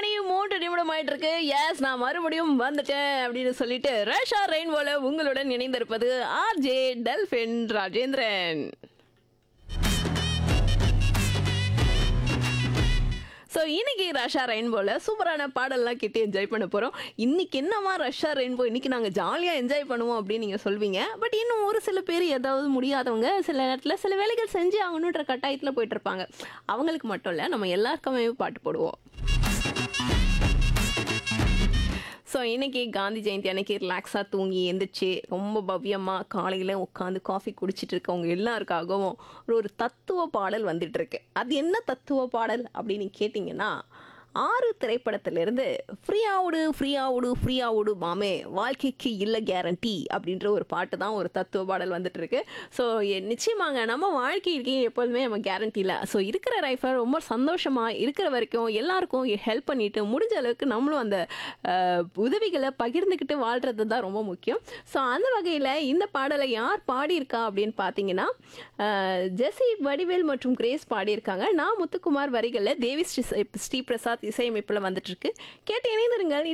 மணி மூன்று நிமிடம் ஆயிட்டு இருக்கு எஸ் நான் மறுபடியும் வந்துட்டேன் அப்படின்னு சொல்லிட்டு ரேஷா ரெயின்போல உங்களுடன் இணைந்திருப்பது ஆர்ஜே டெல்பின் ராஜேந்திரன் ஸோ இன்னைக்கு ரஷ்யா ரெயின்போல சூப்பரான பாடல்லாம் கேட்டு என்ஜாய் பண்ண போகிறோம் இன்னைக்கு என்னமா ரஷ்யா ரெயின்போ இன்னைக்கு நாங்கள் ஜாலியாக என்ஜாய் பண்ணுவோம் அப்படின்னு நீங்கள் சொல்வீங்க பட் இன்னும் ஒரு சில பேர் ஏதாவது முடியாதவங்க சில நேரத்தில் சில வேலைகள் செஞ்சு ஆகணுன்ற கட்டாயத்தில் போயிட்டு இருப்பாங்க அவங்களுக்கு மட்டும் இல்லை நம்ம எல்லாருக்குமே பாட்டு போடுவோம் ஸோ இன்னைக்கு காந்தி ஜெயந்தி அன்னைக்கு ரிலாக்ஸாக தூங்கி எந்திரிச்சு ரொம்ப பவ்யமாக காலையில் உட்காந்து காஃபி குடிச்சிட்டு இருக்கவங்க எல்லாருக்காகவும் ஒரு ஒரு தத்துவ பாடல் வந்துட்டு இருக்கு அது என்ன தத்துவ பாடல் அப்படின்னு கேட்டிங்கன்னா ஆறு திரைப்படத்திலிருந்து ஃப்ரீயாவுடு ஃப்ரீயாவுடு ஃப்ரீயாவுடு மாமே வாழ்க்கைக்கு இல்லை கேரண்டி அப்படின்ற ஒரு பாட்டு தான் ஒரு தத்துவ பாடல் வந்துட்டு இருக்கு ஸோ நிச்சயமாங்க நம்ம வாழ்க்கைக்கு எப்போதுமே நம்ம கேரண்டி இல்லை ஸோ இருக்கிற லைஃப்பை ரொம்ப சந்தோஷமாக இருக்கிற வரைக்கும் எல்லாருக்கும் ஹெல்ப் பண்ணிட்டு முடிஞ்ச அளவுக்கு நம்மளும் அந்த அஹ், உதவிகளை பகிர்ந்துக்கிட்டு வாழ்கிறது தான் ரொம்ப முக்கியம் ஸோ அந்த வகையில் இந்த பாடலை யார் பாடியிருக்கா அப்படின்னு பார்த்தீங்கன்னா அஹ், ஜெசி வடிவேல் மற்றும் கிரேஸ் பாடியிருக்காங்க நான் முத்துக்குமார் வரிகளில் தேவி ஸ்ரீ ஸ்ரீ பிரசாத் இசையமைப்பில் வந்துட்டு இருக்கு கேட்டு இணைந்திருங்கள்